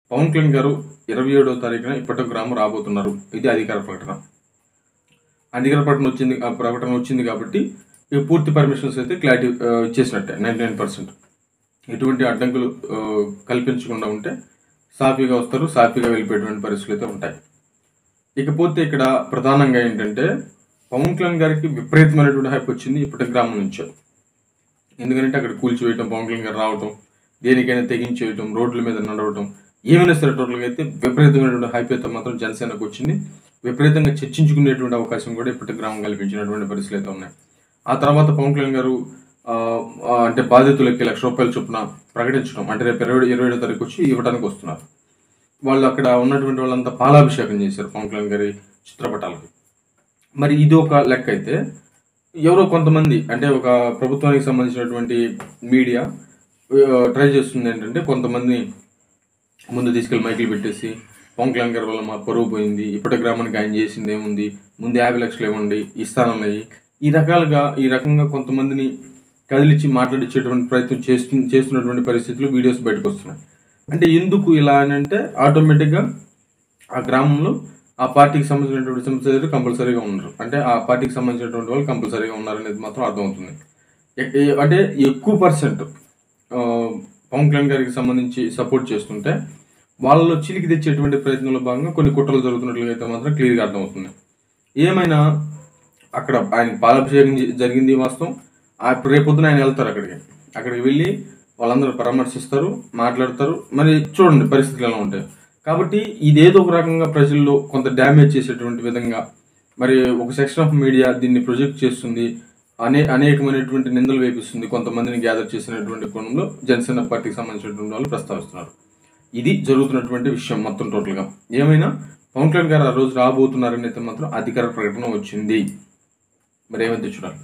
పవన్ కళ్యాణ్ గారు ఇరవై ఏడవ తారీఖున ఇప్పటి గ్రామం రాబోతున్నారు ఇది అధికార ప్రకటన అధికార ప్రకటన వచ్చింది ఆ ప్రకటన వచ్చింది కాబట్టి ఇక పూర్తి పర్మిషన్స్ అయితే క్లారిటీ ఆ, ఇచ్చేసినట్టే నైంటీ నైన్ పర్సెంట్ ఎటువంటి అడ్డంకులు ఆ, కల్పించకుండా ఉంటే సాఫీగా వస్తారు సాఫీగా వెళ్ళిపోయేటువంటి పరిస్థితులు అయితే ఉంటాయి ఇకపోతే ఇక్కడ ప్రధానంగా ఏంటంటే పవన్ కళ్యాణ్ గారికి విపరీతమైనటువంటి హైప్ వచ్చింది ఇప్పటి గ్రామం నుంచే ఎందుకంటే అక్కడ కూల్చివేయటం పవన్ కళ్యాణ్ గారు రావటం దేనికైనా తెగించేయటం రోడ్ల మీద నడవటం ఏమైనా సరే టోటల్గా అయితే విపరీతమైనటువంటి హైప్ అయితే మాత్రం జనసేనకు వచ్చింది విపరీతంగా చర్చించుకునేటువంటి అవకాశం కూడా ఇప్పటి గ్రామం కల్పించినటువంటి పరిస్థితులు అయితే ఉన్నాయి ఆ తర్వాత పవన్ కళ్యాణ్ గారు ఆ, ఆ, అంటే బాధితులకి లక్ష రూపాయల చొప్పున ప్రకటించడం అంటే రేపు ఇరవై ఇరవై ఏడో తారీఖు వచ్చి ఇవ్వడానికి వస్తున్నారు వాళ్ళు అక్కడ ఉన్నటువంటి వాళ్ళంతా పాలాభిషేకం చేశారు పవన్ కళ్యాణ్ గారి చిత్రపటాలకి మరి ఇది ఒక లెక్క అయితే ఎవరో కొంతమంది అంటే ఒక ప్రభుత్వానికి సంబంధించినటువంటి మీడియా ట్రై చేస్తుంది ఏంటంటే కొంతమంది ముందు తీసుకెళ్లి మైకులు పెట్టేసి పవన్ కళ్యాణ్ గారి వల్ల మా పరువు పోయింది ఇప్పటి గ్రామానికి ఆయన చేసింది ఏముంది ముందు యాభై లక్షలు ఇవ్వండి ఇస్తానన్నాయి ఈ రకాలుగా ఈ రకంగా కొంతమందిని కదిలిచ్చి మాట్లాడించేటువంటి ప్రయత్నం చేస్తు చేస్తున్నటువంటి పరిస్థితులు వీడియోస్ బయటకు వస్తున్నాయి అంటే ఎందుకు ఇలా అని అంటే ఆటోమేటిక్గా ఆ గ్రామంలో ఆ పార్టీకి సంబంధించినటువంటి సంస్థలు కంపల్సరీగా ఉన్నారు అంటే ఆ పార్టీకి సంబంధించినటువంటి వాళ్ళు కంపల్సరీగా ఉన్నారు అనేది మాత్రం అర్థమవుతుంది ఎ- ఎ- అంటే ఎక్కువ పర్సెంట్ పవన్ కళ్యాణ్ గారికి సంబంధించి సపోర్ట్ చేస్తుంటే వాళ్ళలో చిలికి తెచ్చేటువంటి ప్రయత్నంలో భాగంగా కొన్ని కుట్రలు జరుగుతున్నట్లుగా అయితే మాత్రం క్లియర్గా అర్థమవుతుంది ఏమైనా అక్కడ ఆయన పాలాభిషేకం జ- జరిగింది వాస్తవం ఆ రేపొద్దున ఆయన వెళ్తారు అక్కడికి అక్కడికి వెళ్ళి వాళ్ళందరూ పరామర్శిస్తారు మాట్లాడతారు మరి చూడండి పరిస్థితులు ఎలా ఉంటాయి కాబట్టి ఇదేదో ఒక రకంగా ప్రజల్లో కొంత డ్యామేజ్ చేసేటువంటి విధంగా మరి ఒక సెక్షన్ ఆఫ్ మీడియా దీన్ని ప్రొజెక్ట్ చేస్తుంది అనే అనేకమైనటువంటి నిందలు వేపిస్తుంది కొంతమందిని గ్యాదర్ చేసినటువంటి కోణంలో జనసేన పార్టీకి సంబంధించినటువంటి వాళ్ళు ప్రస్తావిస్తున్నారు ఇది జరుగుతున్నటువంటి విషయం మొత్తం టోటల్గా ఏమైనా పవన్ కళ్యాణ్ గారు ఆ రోజు రాబోతున్నారని అయితే మాత్రం అధికార ప్రకటన వచ్చింది మరి ఏమైతే చూడాలి